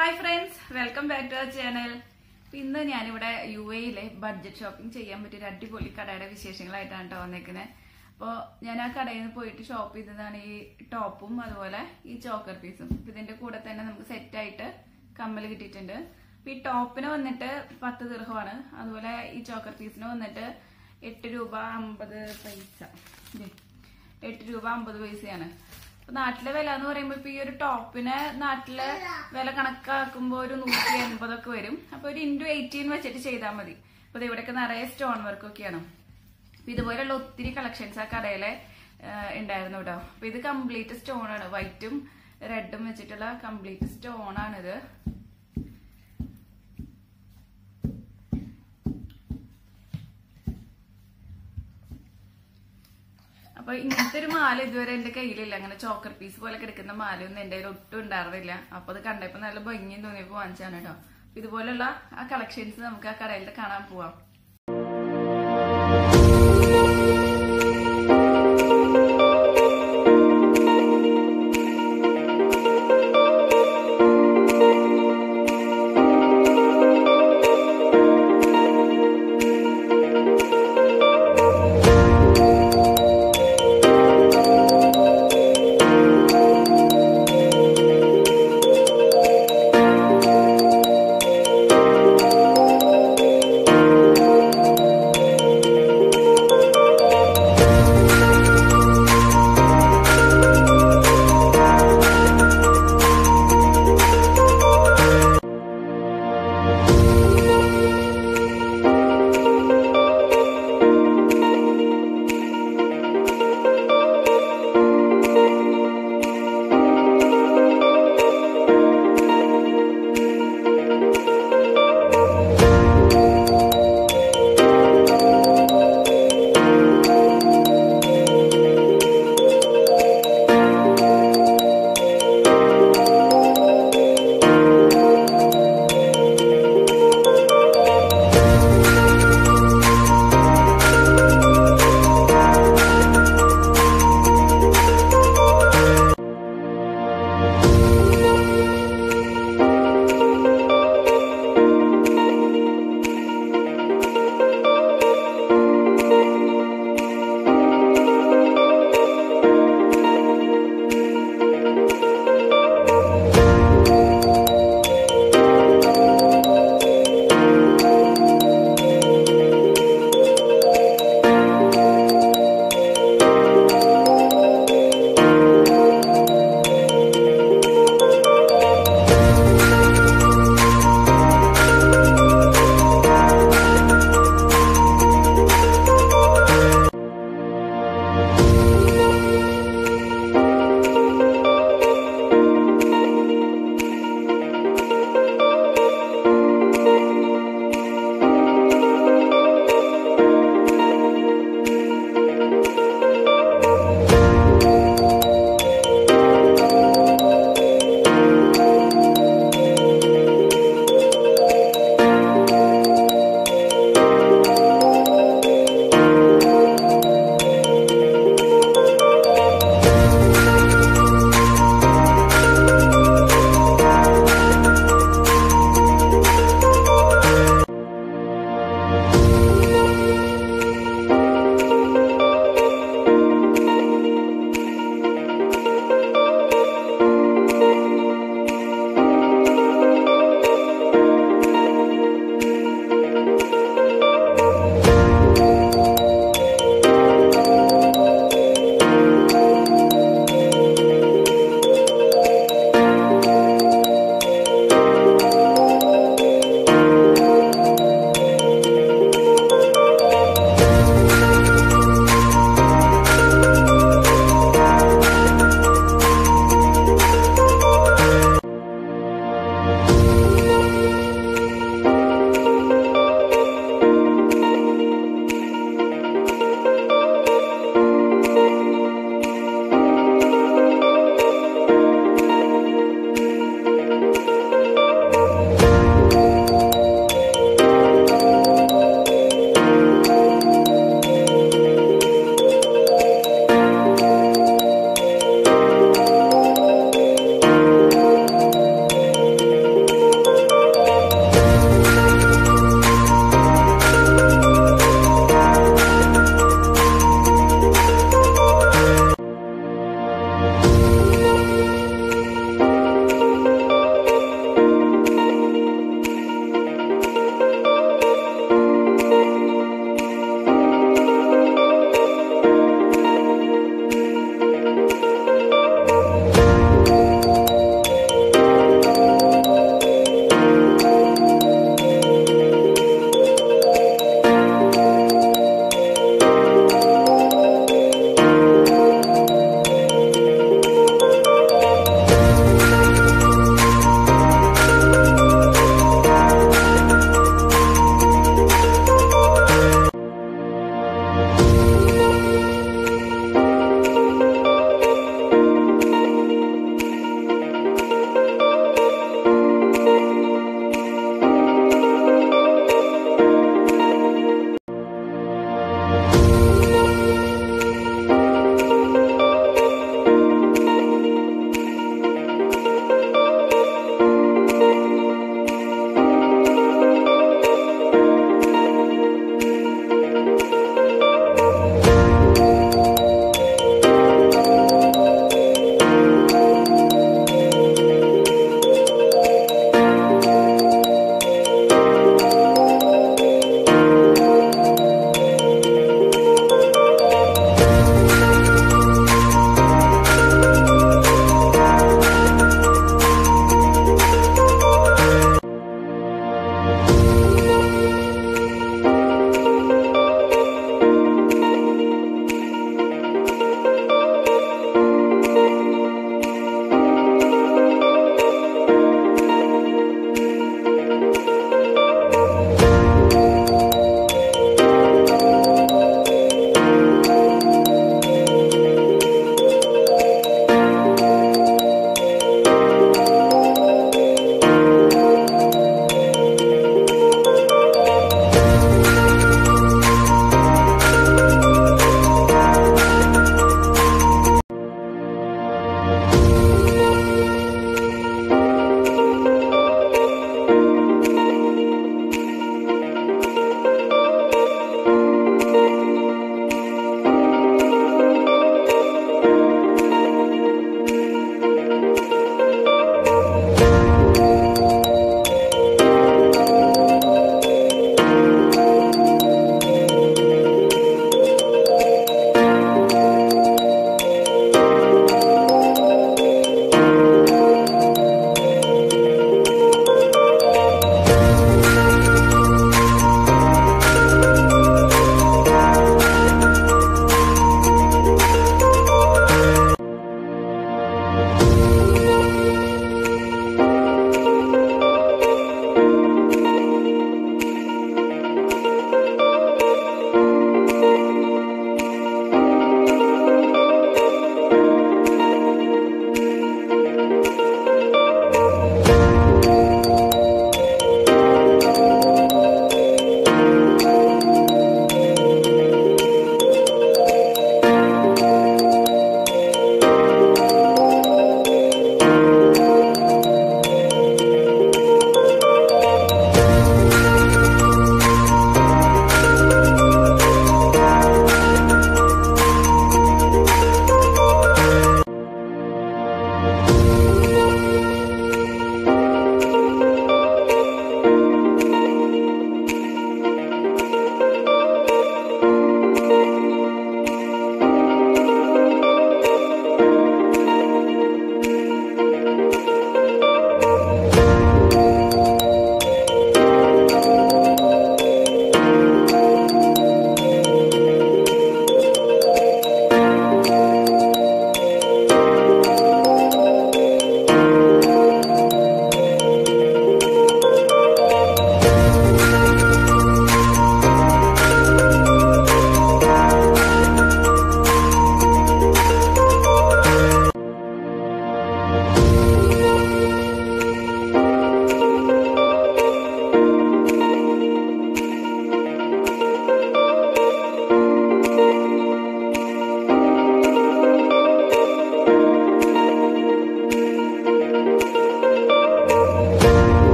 hi friends welcome back to our channel ഇന്ന് ഞാനിവിടെ U എയിലെ ബഡ്ജറ്റ് ഷോപ്പിംഗ് ചെയ്യാൻ പറ്റിയ ഒരു അടിപൊളി കടയുടെ വിശേഷങ്ങളായിട്ടാണ് കേട്ടോ വന്നേക്കുന്നത് അപ്പോൾ ഞാൻ ആ കടയിൽ നിന്ന് പോയിട്ട് ഷോപ്പ് ചെയ്തതാണ് ഈ ടോപ്പും അതുപോലെ ഈ ചോക്കർ പീസും അപ്പൊ ഇതിന്റെ കൂടെ തന്നെ നമുക്ക് സെറ്റ് ആയിട്ട് കമ്മൽ കിട്ടിയിട്ടുണ്ട് അപ്പൊ ഈ ടോപ്പിന് വന്നിട്ട് പത്ത് ദീർഘമാണ് അതുപോലെ ഈ ചോക്കർ പീസിന് വന്നിട്ട് എട്ട് രൂപ അമ്പത് പൈസ ദേ, എട്ട് രൂപ അമ്പത് പൈസയാണ് അപ്പൊ നാട്ടിലെ വില എന്ന് പറയുമ്പോ ഇപ്പൊ ഈ ഒരു ടോപ്പിന് നാട്ടിലെ വില കണക്കാക്കുമ്പോ ഒരു നൂറ്റി എൺപതൊക്കെ വരും അപ്പൊ ഒരു ഇൻറ്റു എയ്റ്റീൻ വെച്ചിട്ട് ചെയ്താൽ മതി അപ്പൊ ദേ ഇവിടെയൊക്കെ നിറയെ സ്റ്റോൺ വർക്ക് ഒക്കെയാണ് അപ്പൊ ഇതുപോലെയുള്ള ഒത്തിരി കളക്ഷൻസ് ആ കടയിലെ ആ, ഉണ്ടായിരുന്നു കേട്ടോ അപ്പൊ ഇത് കംപ്ലീറ്റ് സ്റ്റോൺ ആണ് വൈറ്റും റെഡും വെച്ചിട്ടുള്ള കംപ്ലീറ്റ് സ്റ്റോൺ ആണിത് അപ്പൊ ഇങ്ങനത്തെ ഒരു മാല ഇതുവരെ എന്റെ കയ്യിലില്ല അങ്ങനെ ചോക്കർ പീസ് പോലെ കിടക്കുന്ന മാലയൊന്നും എന്റെ കയ്യിൽ ഒട്ടും ഉണ്ടായിരുന്നില്ല അപ്പൊ അത് കണ്ടപ്പോ നല്ല ഭംഗിയും തോന്നിയപ്പോ വാങ്ങിച്ചാണ് കേട്ടോ ഇതുപോലുള്ള ആ കളക്ഷൻസ് നമുക്ക് ആ കടയിൽ കാണാൻ പോവാം